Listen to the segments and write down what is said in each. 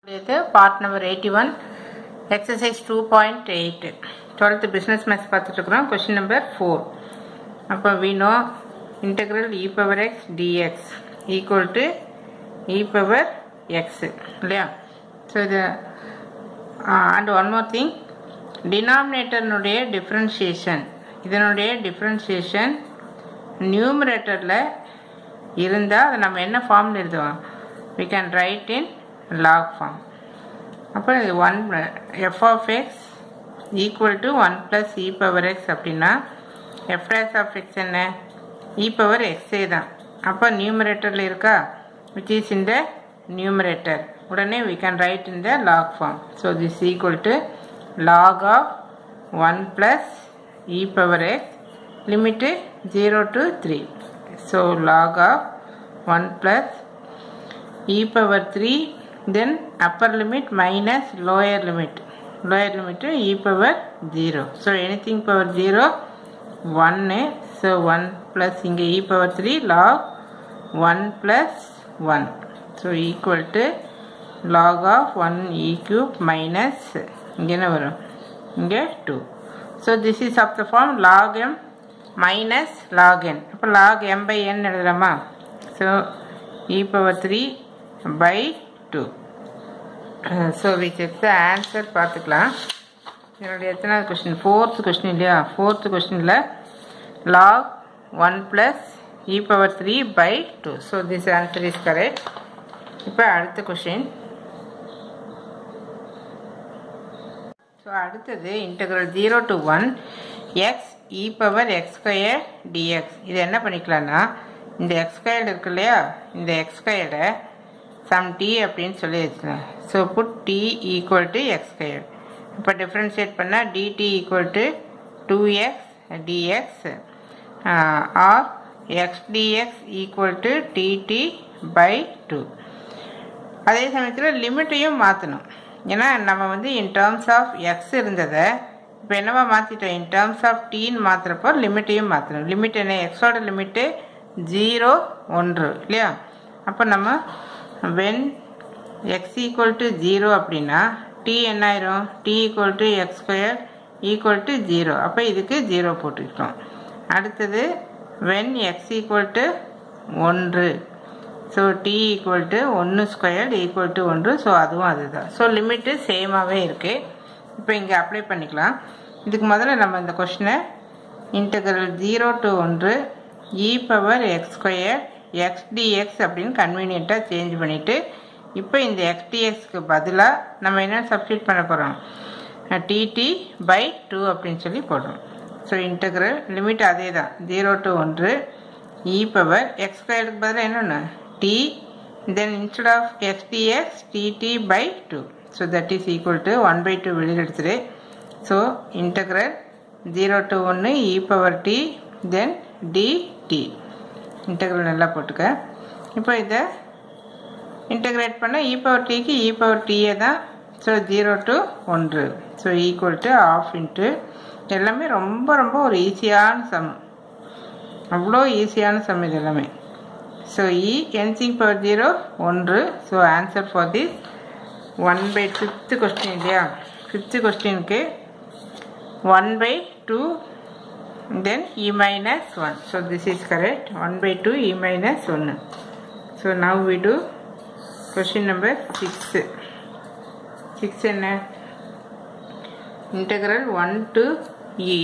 இது part number eighty one exercise two point eight twelfth business maths பார்த்துட்ருக்குறோம் question number four அப்போ வீணோ integral e power x dx equal to e power x இல்லையா so இது and one more thing டினாமினேட்டர்னுடைய differentiation இதனுடைய differentiation நியூமரேட்டரில் இருந்தால் அதை நம்ம என்ன ஃபார்மில் எழுதுவோம் we can write in log form அப்புறம் இது one f of x equal to one plus e power x அப்படின்னா எஃப் டேஸ் ஆஃப் எக்ஸ் என்ன இ பவர் எக்ஸே தான் அப்போ நியூமரேட்டரில் இருக்கா விச் இஸ் இந்த நியூமரேட்டர் உடனே we can write in the log form so this equal to log of 1 plus e power x limit 0 to 3 so log of 1 plus e power 3 then upper limit minus lower limit lower limit e power 0 so anything power 0 1 so 1 plus இங்க e power 3 log 1 plus 1 so equal to log of 1 e cube minus இங்க என்ன வரும் இங்க 2 so this is of the form log m minus log n அப்போ log m by n எழுதலாமா so e power 3 by 2 so we check the answer பார்த்துக்கலாம் என்னுடைய எத்தனாவது question fourth question இல்லையா ஃபோர்த்து கொஸ்டினில் log one plus e power three by two so this answer is correct இப்போ அடுத்த question so அடுத்தது integral zero to one x e power x square dx இது என்ன பண்ணிக்கலாம்னா இந்த எக்ஸ் ஸ்கொயர்டு இருக்கு இல்லையா இந்த எக்ஸ் ஸ்கொயர்டை சம் டி அப்படின்னு சொல்லி வச்சுக்கலாம் so put T equal to x square இப்போ டிஃப்ரென்ஷியேட் பண்ணால் dt equal to two x dx or x dx equal to dt by two அதே சமயத்தில் லிமிட்டையும் மாற்றணும் ஏன்னா நம்ம வந்து இன் டேர்ம்ஸ் ஆஃப் எக்ஸ் இருந்ததை இப்போ என்னவா மாற்றிட்டோம் இன் டேர்ம்ஸ் ஆஃப் டீன்னு மாற்றுறப்போ லிமிட்டையும் மாற்றணும் லிமிட் என்ன எக்ஸோட லிமிட்டு ஜீரோ ஒன்று இல்லையா அப்போ நம்ம when x equal to zero அப்படின்னா டி என்ன ஆயிரும் T equal to x square equal to zero அப்போ இதுக்கு ஜீரோ போட்டுக்கிட்டோம் அடுத்தது வென் எக்ஸ் ஈக்குவல் டு ஒன்று ஸோ டி ஈக்குவல் டு ஒன்று ஸ்கொயர் ஈக்குவல் டு ஒன்று ஸோ அதுவும் அதுதான் ஸோ லிமிட்டு சேமாகவே இருக்குது இப்போ இங்கே அப்ளை பண்ணிக்கலாம் இதுக்கு முதல்ல நம்ம இந்த கொஷினை இன்டகிரல் ஜீரோ டு ஒன்று e power x square x dx அப்படின்னு கன்வீனியண்ட்டாக சேஞ்ச் பண்ணிவிட்டு இப்போ இந்த எக்ஸ்டிஎக்ஸ்க்கு பதிலாக நம்ம என்ன சப்ஸ்டியூட் பண்ண போகிறோம் டிடி பை டூ அப்படின்னு சொல்லி போடுறோம் ஸோ இன்டகிரல் லிமிட் அதே தான் ஜீரோ டு ஒன்று இ பவர் எக்ஸ் ஸ்கொயருக்கு பதிலாக என்னென்னு T then instead of x dx dt by two so that is equal to one by two வெளியில் எடுத்துரு ஸோ இன்டகிரல் ஜீரோ டு ஒன்று e power T then dt integral நல்லா போட்டுக்க இப்போ இதை இன்டகிரேட் பண்ண இ பவர் டிக்கு இ பவர் டிஏ தான் ஸோ ஜீரோ டு ஒன்று so equal to of into எல்லாமே ரொம்ப ரொம்ப ஒரு ஈஸியான சம் அவ்வளோ ஈஸியான சம் இது எல்லாமே ஸோ இ என்சிங் பவர் ஜீரோ ஒன்று so answer for this one by fifth question இல்லையா ஃபிஃப்த்து கொஸ்டினுக்கு one by two then e minus 1 so this is correct 1 by 2 e minus 1 so now we do question number 6 6 என்ன integral 1 to e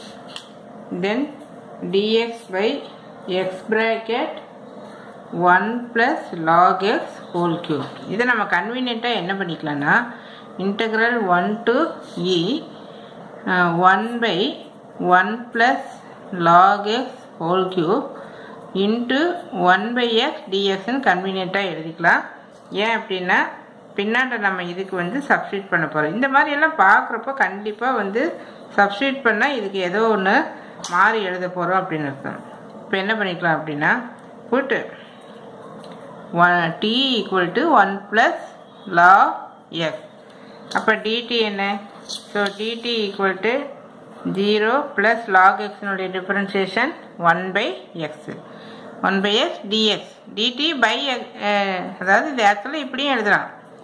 then dx by x bracket 1 plus log x whole cube இதை நம்ம கன்வீனியண்ட்டாக என்ன பண்ணிக்கலாம்னா integral 1 to e uh, 1 by 1 plus log x whole cube into 1 by x dxன்னு கன்வீனியண்ட்டாக எழுதிக்கலாம் ஏன் அப்படின்னா பின்னாண்ட நம்ம இதுக்கு வந்து சப்ஸ்டியூட் பண்ண போகிறோம் இந்த மாதிரி எல்லாம் பார்க்குறப்போ கண்டிப்பாக வந்து சப்ஸ்டியூட் பண்ணால் இதுக்கு ஏதோ ஒன்று மாறி எழுத போகிறோம் அப்படின்னு அர்த்தம் இப்போ என்ன பண்ணிக்கலாம் அப்படின்னா put one T equal to one plus log x அப்போ டிடி என்ன so dt equal to zero plus log எக்ஸினுடைய differentiation one by x one by x dx dt by அதாவது இது ஆக்சுவலாக இப்படியும் எழுதலாம்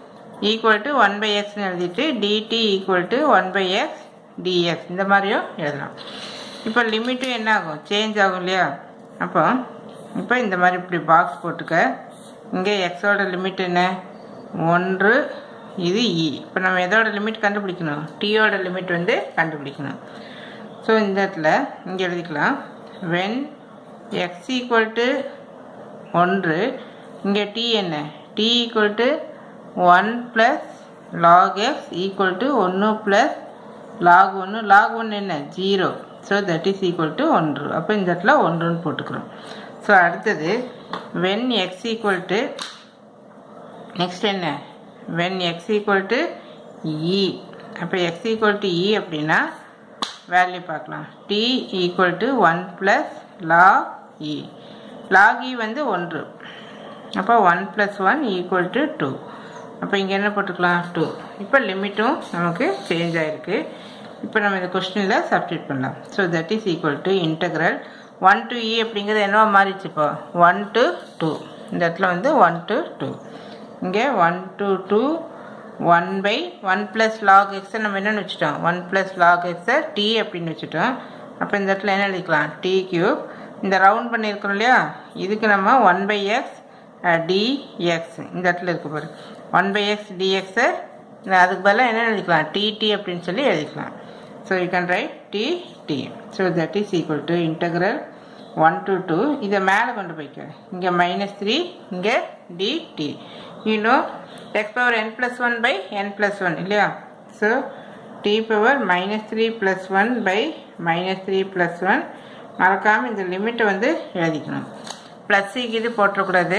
ஈக்குவல் டு ஒன் பை எக்ஸ்னு எழுதிட்டு dt equal to one by x dx இந்த மாதிரியும் எழுதலாம் இப்போ லிமிட்டும் என்ன ஆகும் சேஞ்ச் ஆகும் இல்லையா அப்போ இப்போ இந்த மாதிரி இப்படி பாக்ஸ் போட்டுக்க இங்கே எக்ஸோட லிமிட் என்ன ஒன்று இது இ இப்போ நம்ம எதோட லிமிட் கண்டுபிடிக்கணும் டீயோட லிமிட் வந்து கண்டுபிடிக்கணும் ஸோ இந்த இடத்துல இங்கே எழுதிக்கலாம் வென் எக்ஸ் ஈக்குவல் டு ஒன்று இங்கே டி என்ன T equal to one plus log x equal to ஒன்று ப்ளஸ் லாக் ஒன்று லாக் ஒன்று என்ன zero so that is equal to ஒன்று அப்போ இந்த இடத்துல ஒன்றுன்னு போட்டுக்கிறோம் ஸோ அடுத்தது when x equal to next என்ன when x equal to e அப்போ எக்ஸ் ஈக்குவல் டு இ அப்படின்னா வேல்யூ பார்க்கலாம் T equal to one plus log e log e வந்து ஒன்று அப்போ one plus one equal to two அப்போ இங்கே என்ன போட்டுக்கலாம் டூ இப்போ லிமிட்டும் நமக்கு சேஞ்ச் ஆகிருக்கு இப்போ நம்ம இந்த கொஸ்டினில் சப்ஸ்டியூட் பண்ணலாம் so that is equal to integral one to e அப்படிங்கிறது என்னவா மாறிச்சு இப்போ ஒன் டு டூ இந்த இடத்துல வந்து ஒன் டு டூ இங்கே one to two one by one plus log எக்ஸை நம்ம என்னென்னு வச்சுட்டோம் ஒன் ப்ளஸ் லாக் எக்ஸை டி அப்படின்னு வச்சுட்டோம் அப்போ இந்த இடத்துல என்ன எழுதிக்கலாம் டி கியூப் இந்த ரவுண்ட் பண்ணியிருக்கிறோம் இல்லையா இதுக்கு நம்ம ஒன் பை எக்ஸ் டிஎக்ஸ் இந்த இடத்துல இருக்கு பாரு ஒன் பை எக்ஸ் டிஎக்ஸை அதுக்கு பதிலாக என்ன எழுதிக்கலாம் டிடி அப்படின்னு சொல்லி எழுதிக்கலாம் so you can write d t so that is equal to integral one to two இதை மேலே கொண்டு போய்க்க இங்கே மைனஸ் த்ரீ இங்கே dt you know x power n plus one by n plus one இல்லையா so t power minus three plus one by minus three plus one மறக்காமல் இந்த லிமிட்டை வந்து எழுதிக்கணும் ப்ளஸ்ஸுக்கு இது போட்டக்கூடாது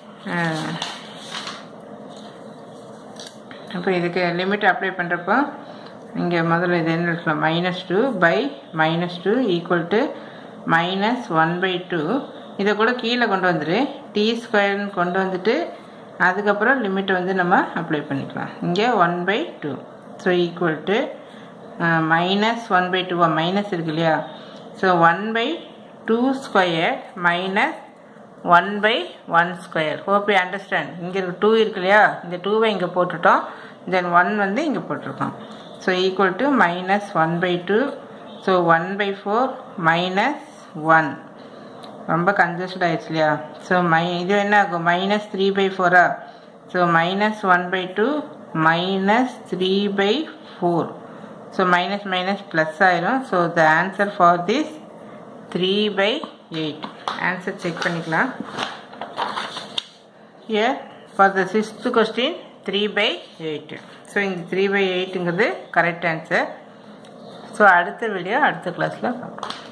அப்போ இதுக்கு லிமிட் அப்ளை பண்ணுறப்போ இங்கே முதல்ல இது என்ன இருக்கலாம் minus two by minus two equal to minus one by two இதை கூட கீழே கொண்டு வந்துடு டி ஸ்கொயர்னு கொண்டு வந்துட்டு அதுக்கப்புறம் லிமிட்டை வந்து நம்ம அப்ளை பண்ணிக்கலாம் இங்கே one by two so equal to minus one by டூவா மைனஸ் இருக்கு இல்லையா so one by two square minus one by one square hope you understand இங்கே இருக்கு டூ இருக்கு இல்லையா இந்த டூவை இங்கே போட்டுட்டோம் தென் ஒன் வந்து இங்கே போட்டிருக்கோம் so equal to minus one by two so one by four minus one ரொம்ப கன்ஜஸ்ட் ஆயிடுச்சு இல்லையா ஸோ மை இது என்ன ஆகும் மைனஸ் த்ரீ பை ஃபோரா so minus one by two minus three by four so minus minus plus ஆயிரும் so the answer for this three by eight answer check பண்ணிக்கலாம் here for the sixth question three by eight so இந்த three by எயிட்டுங்கிறது correct answer so அடுத்த video அடுத்த கிளாஸில் பார்க்கலாம்